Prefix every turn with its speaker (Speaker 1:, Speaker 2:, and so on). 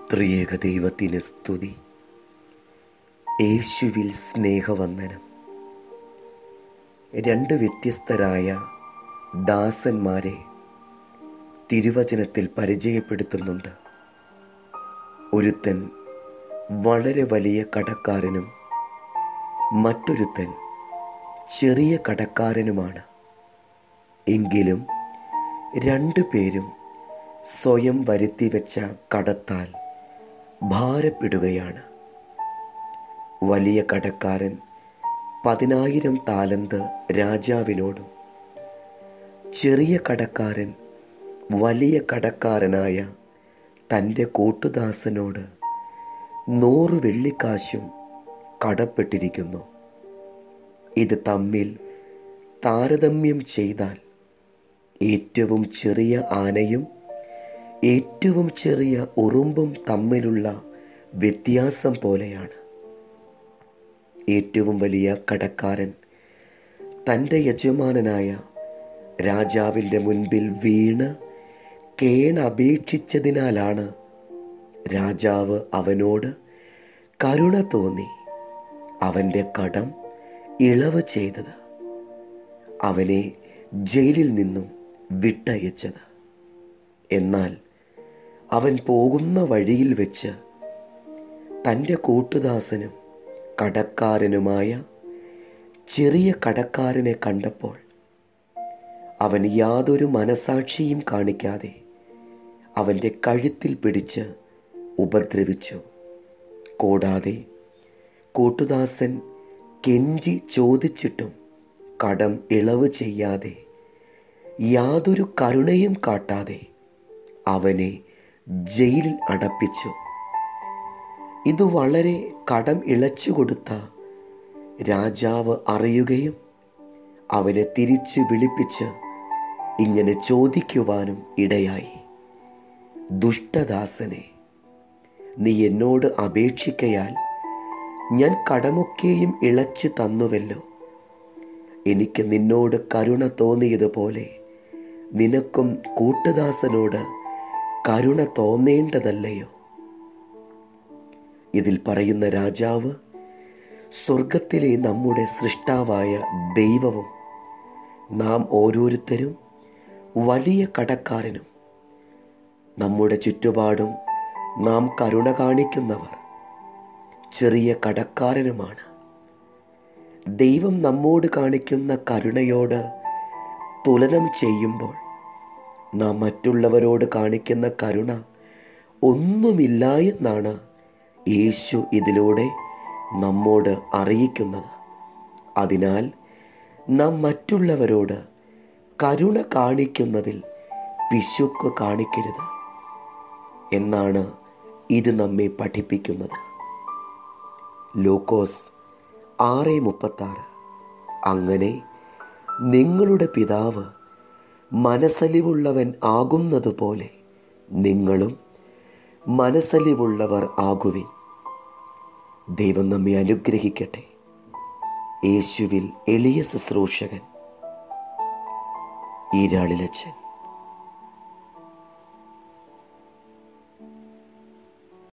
Speaker 1: ത്രിയേക ദൈവത്തിന് സ്തുതി യേശുവിൽ സ്നേഹവന്ദനം രണ്ട് വ്യത്യസ്തരായ ദാസന്മാരെ തിരുവചനത്തിൽ പരിചയപ്പെടുത്തുന്നുണ്ട് ഒരുത്തൻ വളരെ വലിയ കടക്കാരനും മറ്റൊരുത്തൻ ചെറിയ കടക്കാരനുമാണ് എങ്കിലും രണ്ടു പേരും സ്വയം വരുത്തിവെച്ച കടത്താൽ ഭാരപ്പെടുകയാണ് വലിയ കടക്കാരൻ പതിനായിരം താലന്ത് രാജാവിനോടും ചെറിയ കടക്കാരൻ വലിയ കടക്കാരനായ തൻ്റെ കൂട്ടുദാസനോട് നൂറ് വെള്ളിക്കാശും കടപ്പെട്ടിരിക്കുന്നു ഇത് തമ്മിൽ താരതമ്യം ചെയ്താൽ ഏറ്റവും ചെറിയ ആനയും ഏറ്റവും ചെറിയ ഉറുമ്പും തമ്മിലുള്ള വ്യത്യാസം പോലെയാണ് ഏറ്റവും വലിയ കടക്കാരൻ തൻ്റെ യജമാനനായ രാജാവിൻ്റെ മുൻപിൽ വീണ് കേണപേക്ഷിച്ചതിനാലാണ് രാജാവ് അവനോട് കരുണ തോന്നി അവൻ്റെ കടം ഇളവ് ചെയ്തത് അവനെ ജയിലിൽ നിന്നും വിട്ടയച്ചത് എന്നാൽ അവൻ പോകുന്ന വഴിയിൽ വെച്ച് തൻ്റെ കൂട്ടുദാസനും കടക്കാരനുമായ ചെറിയ കടക്കാരനെ കണ്ടപ്പോൾ അവൻ യാതൊരു മനസാക്ഷിയും കാണിക്കാതെ അവൻ്റെ കഴുത്തിൽ പിടിച്ച് ഉപദ്രവിച്ചു കൂടാതെ കൂട്ടുദാസൻ കെഞ്ചി ചോദിച്ചിട്ടും കടം ഇളവ് ചെയ്യാതെ യാതൊരു കരുണയും കാട്ടാതെ അവനെ ജയിലിൽ അടപ്പിച്ചു ഇത് വളരെ കടം ഇളച്ചു കൊടുത്ത രാജാവ് അറിയുകയും അവനെ തിരിച്ച് വിളിപ്പിച്ച് ഇങ്ങനെ ചോദിക്കുവാനും ഇടയായി ദുഷ്ടദാസനെ നീ എന്നോട് അപേക്ഷിക്കയാൽ ഞാൻ കടമൊക്കെയും ഇളച്ചു തന്നുവല്ലോ എനിക്ക് നിന്നോട് കരുണ തോന്നിയതുപോലെ നിനക്കും കൂട്ടുദാസനോട് കരുണ തോന്നേണ്ടതല്ലയോ ഇതിൽ പറയുന്ന രാജാവ് സ്വർഗത്തിലെ നമ്മുടെ സൃഷ്ടാവായ ദൈവവും നാം ഓരോരുത്തരും വലിയ കടക്കാരനും നമ്മുടെ ചുറ്റുപാടും നാം കരുണ കാണിക്കുന്നവർ ചെറിയ കടക്കാരനുമാണ് ദൈവം നമ്മോട് കാണിക്കുന്ന കരുണയോട് തുലനം ചെയ്യുമ്പോൾ നാം മറ്റുള്ളവരോട് കാണിക്കുന്ന കരുണ ഒന്നുമില്ല എന്നാണ് യേശു ഇതിലൂടെ നമ്മോട് അറിയിക്കുന്നത് അതിനാൽ നാം മറ്റുള്ളവരോട് കരുണ കാണിക്കുന്നതിൽ പിശുക്ക് കാണിക്കരുത് എന്നാണ് ഇത് നമ്മെ പഠിപ്പിക്കുന്നത് ലോക്കോസ് ആറ് മുപ്പത്താറ് അങ്ങനെ നിങ്ങളുടെ പിതാവ് മനസ്സലിവുള്ളവൻ ആകുന്നതുപോലെ നിങ്ങളും മനസ്സലിവുള്ളവർ ആകുവിൻ ദൈവം നമ്മെ അനുഗ്രഹിക്കട്ടെ യേശുവിൽ എളിയ ശുശ്രൂഷകൻ ഈരാളിലച്ചൻ